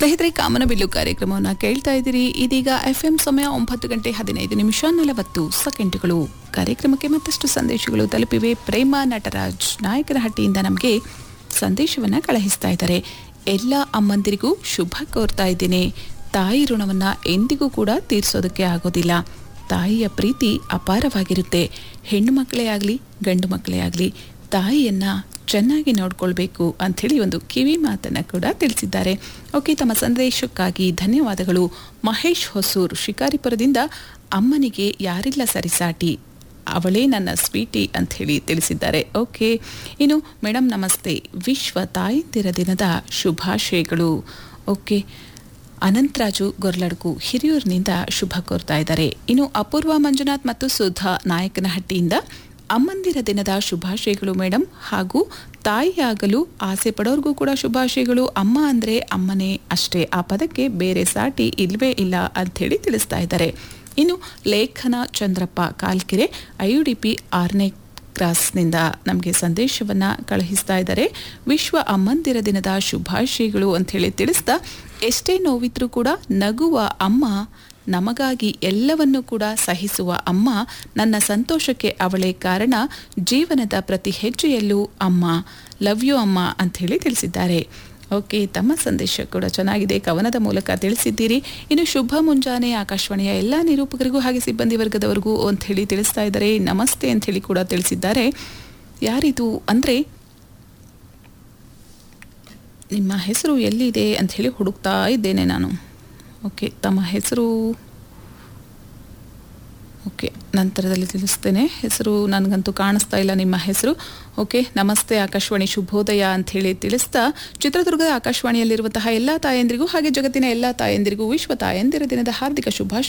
ಸ್ನೇಹಿತರೆ ಕಾಮನಬಿಲ್ಲು ಕಾರ್ಯಕ್ರಮವನ್ನು ಕೇಳ್ತಾ ಇದ್ದೀರಿ ಇದೀಗ ಎಫ್ ಎಂ ಸಮಯ ಒಂಬತ್ತು ಗಂಟೆ ಹದಿನೈದು ನಿಮಿಷ ನಲವತ್ತು ಸೆಕೆಂಡ್ಗಳು ಕಾರ್ಯಕ್ರಮಕ್ಕೆ ಮತ್ತಷ್ಟು ಸಂದೇಶಗಳು ತಲುಪಿವೆ ಪ್ರೇಮ ನಟರಾಜ್ ನಾಯಕನಹಟ್ಟಿಯಿಂದ ನಮಗೆ ಸಂದೇಶವನ್ನು ಕಳುಹಿಸ್ತಾ ಇದ್ದಾರೆ ಎಲ್ಲ ಅಮ್ಮಂದಿರಿಗೂ ಶುಭ ಕೋರ್ತಾ ಇದ್ದೇನೆ ತಾಯಿ ಋಣವನ್ನು ಎಂದಿಗೂ ಕೂಡ ತೀರಿಸೋದಕ್ಕೆ ಆಗೋದಿಲ್ಲ ತಾಯಿಯ ಪ್ರೀತಿ ಅಪಾರವಾಗಿರುತ್ತೆ ಹೆಣ್ಣು ಮಕ್ಕಳೇ ಆಗಲಿ ಗಂಡು ಮಕ್ಕಳೇ ಆಗಲಿ ತಾಯಿಯನ್ನ ಚೆನ್ನಾಗಿ ನೋಡ್ಕೊಳ್ಬೇಕು ಅಂಥೇಳಿ ಒಂದು ಕಿವಿ ಮಾತನ್ನು ಕೂಡ ತಿಳಿಸಿದ್ದಾರೆ ಓಕೆ ತಮ್ಮ ಸಂದೇಶಕ್ಕಾಗಿ ಧನ್ಯವಾದಗಳು ಮಹೇಶ್ ಹೊಸೂರ್ ಶಿಕಾರಿಪುರದಿಂದ ಅಮ್ಮನಿಗೆ ಯಾರಿಲ್ಲ ಸರಿಸಾಟಿ ಅವಳೇ ನನ್ನ ಸ್ವೀಟಿ ಅಂಥೇಳಿ ತಿಳಿಸಿದ್ದಾರೆ ಓಕೆ ಇನ್ನು ಮೇಡಮ್ ನಮಸ್ತೆ ವಿಶ್ವ ತಾಯಂದಿರ ದಿನದ ಶುಭಾಶಯಗಳು ಓಕೆ ಅನಂತರಾಜು ಗೊರ್ಲಡ್ಕು ಹಿರಿಯೂರಿನಿಂದ ಶುಭ ಕೋರ್ತಾ ಇದ್ದಾರೆ ಇನ್ನು ಅಪೂರ್ವ ಮಂಜುನಾಥ್ ಮತ್ತು ಸುಧಾ ನಾಯಕನಹಟ್ಟಿಯಿಂದ ಅಮ್ಮಂದಿರ ದಿನದ ಶುಭಾಶಯಗಳು ಮೇಡಮ್ ಹಾಗೂ ತಾಯಿಯಾಗಲು ಆಸೆ ಪಡೋರ್ಗೂ ಕೂಡ ಶುಭಾಶಯಗಳು ಅಮ್ಮ ಅಂದರೆ ಅಮ್ಮನೇ ಅಷ್ಟೇ ಆ ಪದಕ್ಕೆ ಬೇರೆ ಸಾಟಿ ಇಲ್ವೇ ಇಲ್ಲ ಅಂಥೇಳಿ ತಿಳಿಸ್ತಾ ಇದ್ದಾರೆ ಇನ್ನು Lekhana Chandrappa Kalkere I U D P ಆರನೇ ಕ್ರಾಸ್ನಿಂದ ನಮಗೆ ಸಂದೇಶವನ್ನು ಕಳುಹಿಸ್ತಾ ಇದ್ದಾರೆ ವಿಶ್ವ ಅಮ್ಮಂದಿರ ದಿನದ ಶುಭಾಶಯಗಳು ಅಂಥೇಳಿ ತಿಳಿಸ್ತಾ ಎಷ್ಟೇ ನೋವಿದ್ರೂ ಕೂಡ ನಗುವ ಅಮ್ಮ ನಮಗಾಗಿ ಎಲ್ಲವನ್ನೂ ಕೂಡ ಸಹಿಸುವ ಅಮ್ಮ ನನ್ನ ಸಂತೋಷಕ್ಕೆ ಅವಳೇ ಕಾರಣ ಜೀವನದ ಪ್ರತಿ ಹೆಜ್ಜೆಯಲ್ಲೂ ಅಮ್ಮ ಲವ್ ಯು ಅಮ್ಮ ಅಂಥೇಳಿ ತಿಳಿಸಿದ್ದಾರೆ ಓಕೆ ತಮ್ಮ ಸಂದೇಶ ಕೂಡ ಚೆನ್ನಾಗಿದೆ ಕವನದ ಮೂಲಕ ತಿಳಿಸಿದ್ದೀರಿ ಇನ್ನು ಶುಭ ಮುಂಜಾನೆ ಆಕಾಶವಾಣಿಯ ಎಲ್ಲ ನಿರೂಪಕರಿಗೂ ಹಾಗೆ ಸಿಬ್ಬಂದಿ ವರ್ಗದವರಿಗೂ ಅಂಥೇಳಿ ತಿಳಿಸ್ತಾ ಇದ್ದಾರೆ ನಮಸ್ತೆ ಅಂಥೇಳಿ ಕೂಡ ತಿಳಿಸಿದ್ದಾರೆ ಯಾರಿದು ಅಂದರೆ ನಿಮ್ಮ ಹೆಸರು ಎಲ್ಲಿದೆ ಅಂಥೇಳಿ ಹುಡುಕ್ತಾ ಇದ್ದೇನೆ ನಾನು ಓಕೆ ತಮ್ಮ ಹೆಸರು ಓಕೆ ನಂತರದಲ್ಲಿ ತಿಳಿಸ್ತೇನೆ ಹೆಸರು ನನಗಂತೂ ಕಾಣಿಸ್ತಾ ಇಲ್ಲ ನಿಮ್ಮ ಹೆಸರು ಓಕೆ ನಮಸ್ತೆ ಆಕಾಶವಾಣಿ ಶುಭೋದಯ ಅಂಥೇಳಿ ತಿಳಿಸ್ತಾ ಚಿತ್ರದುರ್ಗದ ಆಕಾಶವಾಣಿಯಲ್ಲಿರುವಂತಹ ಎಲ್ಲ ತಾಯಂದಿರಿಗೂ ಹಾಗೆ ಜಗತ್ತಿನ ಎಲ್ಲ ತಾಯಂದಿರಿಗೂ ವಿಶ್ವ ತಾಯಂದಿರ ದಿನದ ಹಾರ್ದಿಕ ಶುಭಾಶಯ